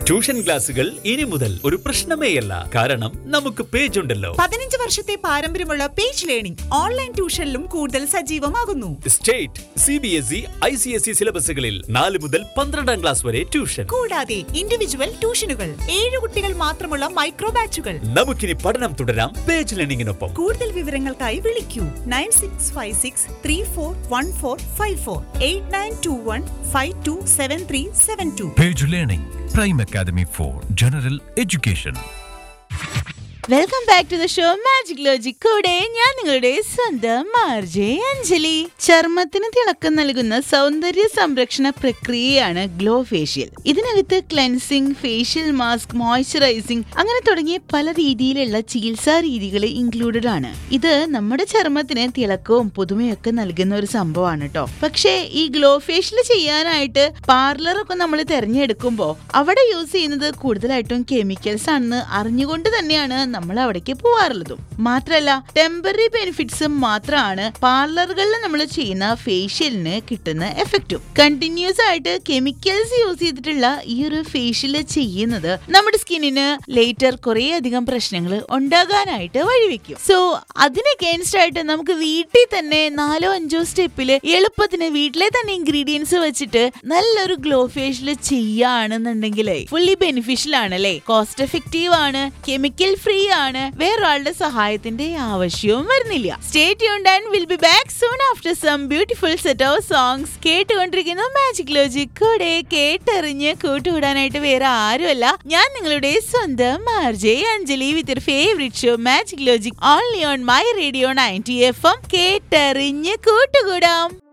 Tuition ക്ലാസുകൾ ഇനി മുതൽ ഒരു പ്രശ്നമേയല്ല കാരണം നമുക്ക് പേജ് ഉണ്ടല്ലോ പതിനഞ്ച് വർഷത്തെ പാരമ്പര്യമുള്ള പേജ് ലേണിംഗ് ഓൺലൈൻ ട്യൂഷനിലും കൂടുതൽ സജീവമാകുന്നു state C B S E I C S E സിലബസുകളിൽ നാല് മുതൽ പന്ത്രണ്ടാം ക്ലാസ് വരെ ട്യൂഷൻ കൂടാതെ ഇൻഡിവിജ്വൽ ട്യൂഷനുകൾ ഏഴ് കുട്ടികൾ മാത്രമുള്ള മൈക്രോ ബാച്ചുകൾ നമുക്കിനി പഠനം തുടരാം പേജ് ലേണിംഗിനൊപ്പം കൂടുതൽ വിവരങ്ങൾക്കായി വിളിക്കൂ nine six five six three four one four five four eight nine two one five two seven three seven two Page Learning, Prime Academy for General Education. Welcome back to the show magic logic കൂടെ ഞാൻ നിങ്ങളുടെ സ്വന്തം മാർജെ അഞ്ജലി ചർമ്മത്തിന് തിളക്കം നൽകുന്ന സൗന്ദര്യ സംരക്ഷണ പ്രക്രിയയാണ് ഗ്ലോ ഫേഷ്യൽ ഇതിനകത്ത് ക്ലെൻസിംഗ് ഫേഷ്യൽ മാസ്ക് മോയ്സ്ചറൈസിംഗ് അങ്ങനെ തുടങ്ങിയ പല രീതിയിലുള്ള ചികിത്സാ രീതികൾ ഇൻക്ലൂഡഡ് ആണ് ഇത് നമ്മുടെ ചർമ്മത്തിന് തിളക്കവും പുതുമയൊക്കെ നൽകുന്ന ഒരു സംഭവമാണ് കേട്ടോ പക്ഷേ ഈ ഗ്ലോ ഫേഷ്യൽ ചെയ്യാനായിട്ട് പാർലർ ഒക്കെ നമ്മൾ തിരഞ്ഞെടുക്കുമ്പോൾ അവിടെ യൂസ് ചെയ്യുന്നത് കൂടുതലായിട്ടും കെമിക്കൽസ് ആണെന്ന് അറിഞ്ഞുകൊണ്ട് തന്നെയാണ് നമ്മൾ അവിടേക്ക് പോവാറുള്ളതും മാത്രല്ല ടെമ്പററി ബെനിഫിറ്റ്സ് മാത്രമാണ് പാർലറുകളിൽ നമ്മൾ ചെയ്യുന്ന ഫേഷ്യലിന് കിട്ടുന്ന എഫക്റ്റും കണ്ടിന്യൂസ് ആയിട്ട് കെമിക്കൽസ് യൂസ് ചെയ്തിട്ടുള്ള ഈ ഒരു ഫേഷ്യൽ ചെയ്യുന്നത് നമ്മുടെ സ്കിന്നിന് ലേറ്റർ കുറേ അധികം പ്രശ്നങ്ങൾ ഉണ്ടാകാനായിട്ട് വഴിവെക്കും സോ അതിന് അഗേൻസ്റ്റ് ആയിട്ട് നമുക്ക് വീട്ടിൽ തന്നെ നാലോ അഞ്ചോ സ്റ്റെപ്പില് എളുപ്പത്തിന് വീട്ടിലെ തന്നെ ഇൻഗ്രീഡിയൻസ് വെച്ചിട്ട് നല്ലൊരു ഗ്ലോ ഫേഷ്യൽ ചെയ്യുകയാണെന്നുണ്ടെങ്കിൽ ഫുള്ളി ബെനിഫിഷ്യൽ ആണ് അല്ലേ കോസ്റ്റ് എഫക്റ്റീവ് ആണ് കെമിക്കൽ ഫ്രീ ആണ് വേറൊരാളുടെ സഹായത്തിന്റെ ആവശ്യവും വരുന്നില്ല state and will be back soon after some beautiful set of songs കേട്ടുകൊണ്ടിരിക്കുന്ന മാജിക് ലോജിക് കൂടെ കേട്ടെറിഞ്ഞ് കൂട്ടുകൂടാനായിട്ട് വേറെ ആരുമല്ല ഞാൻ നിങ്ങളുടെ സ്വന്തം RJ Anjali with favourite show magic logic only on my radio ninety F M കേട്ടെറിഞ്ഞ് കൂട്ടുകൂടാം